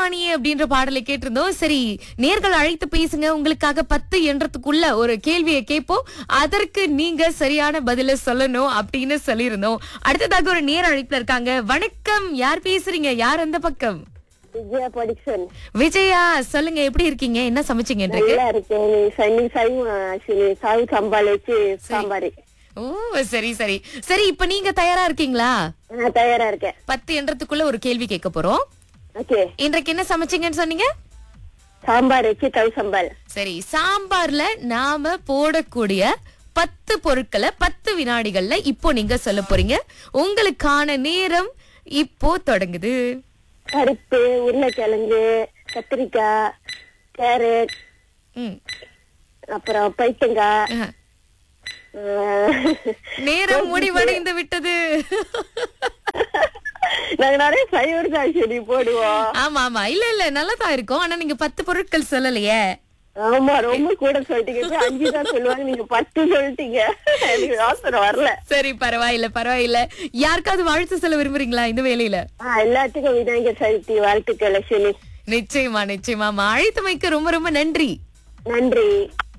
கலைவாணி அப்படின்ற பாடலை கேட்டிருந்தோம் சரி நேர்கள் அழைத்து பேசுங்க உங்களுக்காக பத்து என்றதுக்குள்ள ஒரு கேள்வியை கேட்போம் அதற்கு நீங்க சரியான பதில சொல்லணும் அப்படின்னு சொல்லியிருந்தோம் அடுத்ததாக ஒரு நேர் அழைப்புல இருக்காங்க வணக்கம் யார் பேசுறீங்க யார் அந்த பக்கம் விஜயா படிக்சன் விஜயா சொல்லுங்க எப்படி இருக்கீங்க என்ன சமைச்சீங்க இன்றைக்கு நல்லா இருக்கேன் நீ சனி சைவம் ஆக்சுவலி சாவு சம்பால் வச்சு சாம்பார் ஓ சரி சரி சரி இப்ப நீங்க தயாரா இருக்கீங்களா நான் தயாரா இருக்கேன் பத்து என்றதுக்குள்ள ஒரு கேள்வி கேட்க போறோம் ஓகே இன்றைக்கு என்ன சமைச்சீங்கன்னு சொன்னீங்க சாம்பார் வச்சு தவு சம்பால் சரி சாம்பார்ல நாம போடக்கூடிய பத்து பொருட்களை பத்து வினாடிகள்ல இப்போ நீங்க சொல்ல போறீங்க உங்களுக்கான நேரம் இப்போ தொடங்குது பருப்பு உருளைக்கிழங்கு கத்திரிக்காய் கேரட் ம். அப்புறம் பைத்தங்காய் அஹ். ஆஹ், நேரம் முடிவடைந்து விட்டது நாங்க நிறைய சைவர் தான் ஆக்சுவலி போடுவோம் ஆமா ஆமா இல்ல இல்ல நல்லதா இருக்கும் ஆனா நீங்க பத்து பொருட்கள் சொல்லலையே ஆமா ரொம்ப கூட சொல்லிட்டீங்க இப்ப அஞ்சு தான் சொல்லுவாங்க நீங்க பத்து சொல்லிட்டீங்க எனக்கு அவசரம் வரல சரி பரவாயில்ல பரவாயில்ல யாருக்காவது வாழ்த்து சொல்ல விரும்புறீங்களா இந்த வேலையில ஆஹ் எல்லாத்துக்கும் விநாயகர் சதுர்த்தி வாழ்த்துக்கள் லட்சுமி நிச்சயமா நிச்சயமா அழைத்தமைக்கு ரொம்ப ரொம்ப நன்றி நன்றி